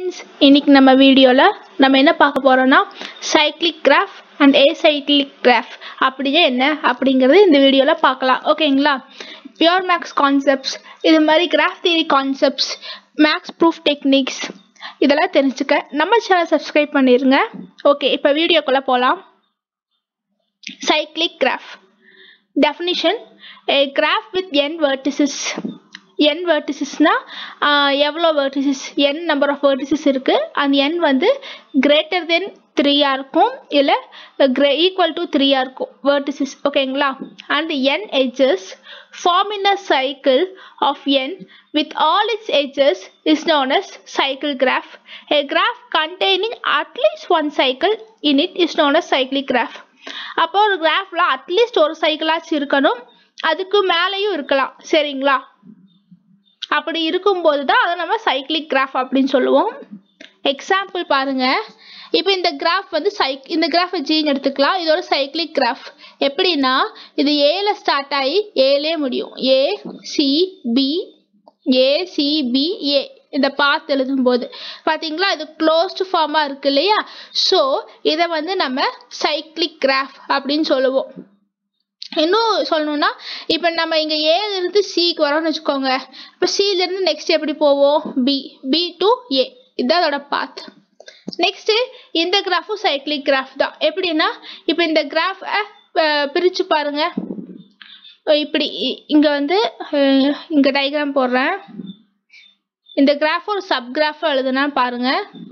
friends இன்னைக்கு நம்ம வீடியோவில் நம்ம என்ன பார்க்க போகிறோம்னா cyclic graph and acyclic graph அப்படின்னா என்ன அப்படிங்கிறது இந்த வீடியோவில் பார்க்கலாம் ஓகேங்களா பியூர் மேக்ஸ் கான்செப்ட்ஸ் இது மாதிரி graph theory concepts maths proof techniques இதெல்லாம் தெரிஞ்சுக்க நம்ம சேனல் சப்ஸ்கிரைப் பண்ணிடுங்க ஓகே இப்போ வீடியோக்குள்ளே போகலாம் cyclic graph definition a graph with n vertices n verticesனா எவ்வளோ vertices n number of vertices இருக்கு அந்த n வந்து greater than 3 ஆ இருக்கும் இல்லை equal to 3 ஆ இருக்கும் vertices ஓகேங்களா and n edges form in a cycle of n with all its edges is known as cycle graph a graph containing at least one cycle in it is known as cyclic graph அப்போ ஒரு கிராஃப்ல at least ஒரு சைக்கிளாச்சும் இருக்கணும் அதுக்கு மேலேயும் இருக்கலாம் சரிங்களா அப்படி இருக்கும்போது தான் அதை நம்ம சைக்கிளிக் கிராஃப் அப்படின்னு சொல்லுவோம் எக்ஸாம்பிள் பாருங்க இப்போ இந்த கிராஃப் வந்து சைக் இந்த கிராஃப் ஜின்னு எடுத்துக்கலாம் இதோட சைக்கிளிக் கிராஃப் எப்படின்னா இது ஏல ஸ்டார்ட் ஆகி ஏலே முடியும் A C B A C B A இந்த பாத் எழுதும்போது பார்த்தீங்களா இது க்ளோஸ்டு ஃபார்மாக இருக்கு இல்லையா ஸோ இதை வந்து நம்ம சைக்ளிக் கிராஃப் அப்படின்னு சொல்லுவோம் இன்னும் சொல்லணும்னா இப்போ நம்ம இங்கே ஏலேருந்து சிக்கு வரோம்னு வச்சுக்கோங்க இப்போ சிலேருந்து நெக்ஸ்ட் எப்படி போவோம் பி பி டு ஏ இதுதான் அதோட பாத் நெக்ஸ்ட்டு இந்த கிராஃபும் சைக்ளிக் கிராஃப் தான் எப்படின்னா இப்போ இந்த கிராஃபை பிரித்து பாருங்க இப்படி இங்கே வந்து இங்கே டயக்ராம் போடுறேன் இந்த கிராஃப் ஒரு சப் கிராஃப் எழுதுனா பாருங்க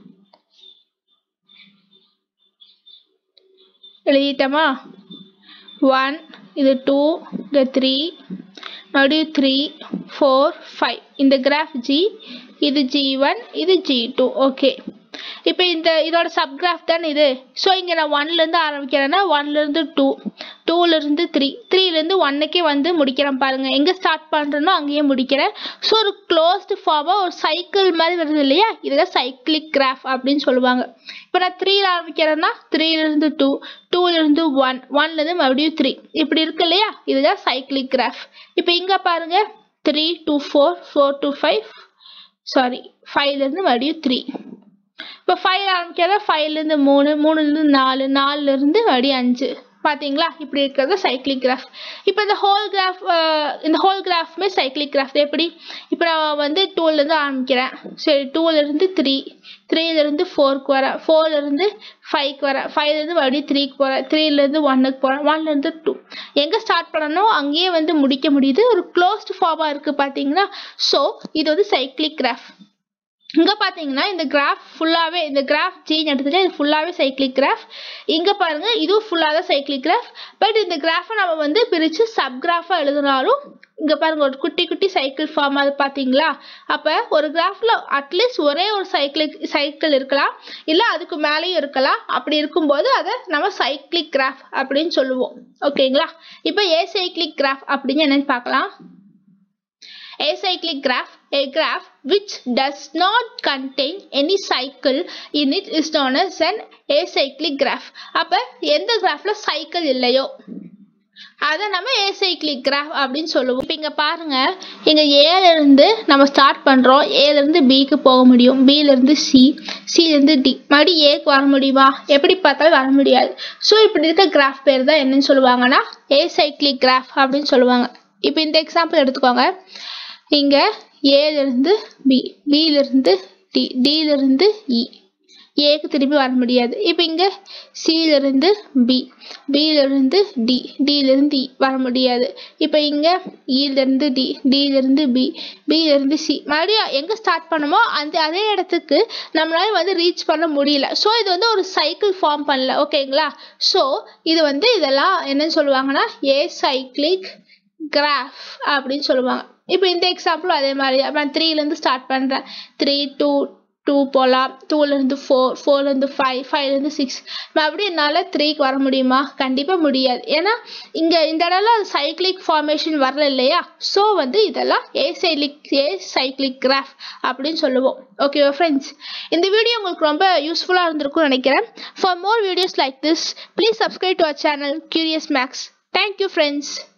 எழுதிட்டோமா ஒன் இது டூ இது த்ரீ மறுபடியும் த்ரீ ஃபோர் ஃபைவ் இந்த கிராஃப் ஜி இது ஜி ஒன் இது ஜி டூ ஓகே இப்போ இந்த இதோட சப் கிராஃப் தானே இது ஸோ இங்கே நான் ஒன்லேருந்து ஆரம்பிக்கிறேன்னா ஒன்லேருந்து டூ டூலேருந்து த்ரீ த்ரீலேருந்து ஒன்னுக்கே வந்து முடிக்கிறேன் பாருங்கள் எங்கே ஸ்டார்ட் பண்ணுறேனோ அங்கேயே முடிக்கிறேன் ஸோ ஒரு க்ளோஸ்டு ஃபார்மாக ஒரு சைக்கிள் மாதிரி வருது இல்லையா இதுதான் சைக்கிளிக் கிராஃப் அப்படின்னு சொல்லுவாங்க இப்போ நான் த்ரீல ஆரம்பிக்கிறேன்னா த்ரீலேருந்து டூ டூலேருந்து ஒன் ஒன்லேருந்து மறுபடியும் த்ரீ இப்படி இருக்கு இல்லையா இதுதான் சைக்கிளிக் கிராஃப் இப்போ இங்கே பாருங்கள் three two four four two five sorry ஃபைவ்லேருந்து மறுபடியும் த்ரீ இப்போ ஃபைவ் ஆரம்பிக்கிறத ஃபைவ்லேருந்து மூணு மூணுலேருந்து நாலு நாலுலேருந்து மறுபடியும் அஞ்சு பார்த்தீங்களா இப்படி இருக்கிறது சைக்கிளிக் கிராஃப் இப்போ இந்த ஹோல் கிராஃப் இந்த ஹோல் கிராஃப்மே சைக்கிளிக் கிராஃப் எப்படி இப்போ நான் வந்து டூலேருந்து ஆரம்பிக்கிறேன் சரி டூலேருந்து த்ரீ த்ரீலேருந்து ஃபோருக்கு வரேன் ஃபோர்லேருந்து ஃபைவ்க்கு வரேன் ஃபைவ்லேருந்து மறுபடியும் த்ரீக்கு போகிறேன் த்ரீலேருந்து ஒன்னுக்கு போகிறேன் ஒன்லேருந்து டூ எங்கே ஸ்டார்ட் பண்ணணும் அங்கேயே வந்து முடிக்க முடியுது ஒரு க்ளோஸ்டு ஃபார்மாக இருக்குது பார்த்தீங்கன்னா ஸோ இது வந்து சைக்கிளிக் கிராஃப் இங்கே பார்த்தீங்கன்னா இந்த கிராஃப் ஃபுல்லாகவே இந்த கிராஃப் ஜீன் எடுத்துகிட்டு இது ஃபுல்லாகவே சைக்கிளிக் கிராஃப் இங்கே பாருங்கள் இதுவும் ஃபுல்லாக தான் சைக்கிளிக் கிராஃப் பட் இந்த கிராஃபை நம்ம வந்து பிரித்து சப் கிராஃபாக எழுதினாலும் இங்கே பாருங்கள் ஒரு குட்டி குட்டி சைக்கிள் ஃபார்ம் அது பார்த்தீங்களா அப்போ ஒரு கிராஃபில் அட்லீஸ்ட் ஒரே ஒரு சைக்கிளிக் சைக்கிள் இருக்கலாம் இல்லை அதுக்கு மேலேயும் இருக்கலாம் அப்படி இருக்கும்போது அதை நம்ம சைக்கிளிக் கிராஃப் அப்படின்னு சொல்லுவோம் ஓகேங்களா இப்போ ஏ சைக்கிளிக் கிராஃப் அப்படின்னு என்னென்னு பார்க்கலாம் acyclic graph a graph which does not contain any cycle in it is known as an acyclic graph அப்ப எந்த கிராஃப்ல சைக்கிள் இல்லையோ அதை நம்ம ஏசைக்ளிக் கிராஃப் அப்படின்னு சொல்லுவோம் இப்போ இங்கே பாருங்க இங்கே ஏலேருந்து நம்ம ஸ்டார்ட் பண்ணுறோம் ஏலேருந்து பிக்கு போக முடியும் பிலேருந்து சி சிலேருந்து டி மறுபடியும் ஏக்கு வர முடியுமா எப்படி பார்த்தாலும் வர முடியாது ஸோ இப்படி இருக்க கிராஃப் பேர் தான் என்னன்னு சொல்லுவாங்கன்னா ஏசைக்ளிக் கிராஃப் அப்படின்னு சொல்லுவாங்க இப்போ இந்த எக்ஸாம்பிள் எடுத்துக்கோங்க இங்கே ஏலேருந்து பி பியிலிருந்து டி டியிலிருந்து இ ஏக்கு திருப்பி வர முடியாது இப்போ இங்கே சியிலிருந்து பி பியிலிருந்து டி டியிலிருந்து இ வர முடியாது இப்போ இங்கே இலேருந்து டி டியிலிருந்து பி பியிலிருந்து சி மறுபடியும் எங்கே ஸ்டார்ட் பண்ணமோ அந்த அதே இடத்துக்கு நம்மளால வந்து ரீச் பண்ண முடியல ஸோ இது வந்து ஒரு சைக்கிள் ஃபார்ம் பண்ணல ஓகேங்களா ஸோ இது வந்து இதெல்லாம் என்னன்னு சொல்லுவாங்கன்னா ஏ சைக்ளிக் கிராஃப் அப்படின்னு சொல்லுவாங்க இப்போ இந்த எக்ஸாம்பிளும் அதே மாதிரி நான் த்ரீலேருந்து ஸ்டார்ட் பண்ணுறேன் த்ரீ டூ டூ போகலாம் டூலேருந்து ஃபோர் ஃபோர்லேருந்து ஃபைவ் ஃபைவ்லேருந்து சிக்ஸ் மறுபடியும் என்னால் த்ரீக்கு வர முடியுமா கண்டிப்பாக முடியாது ஏன்னா இங்கே இந்த இடம்ல சைக்ளிக் ஃபார்மேஷன் வரல இல்லையா ஸோ வந்து இதெல்லாம் acyclic acyclic graph அப்படின்னு சொல்லுவோம் ஓகேவா ஃப்ரெண்ட்ஸ் இந்த வீடியோ உங்களுக்கு ரொம்ப யூஸ்ஃபுல்லாக இருந்திருக்கும்னு நினைக்கிறேன் for more videos like this please subscribe to our channel Curious Maths thank you friends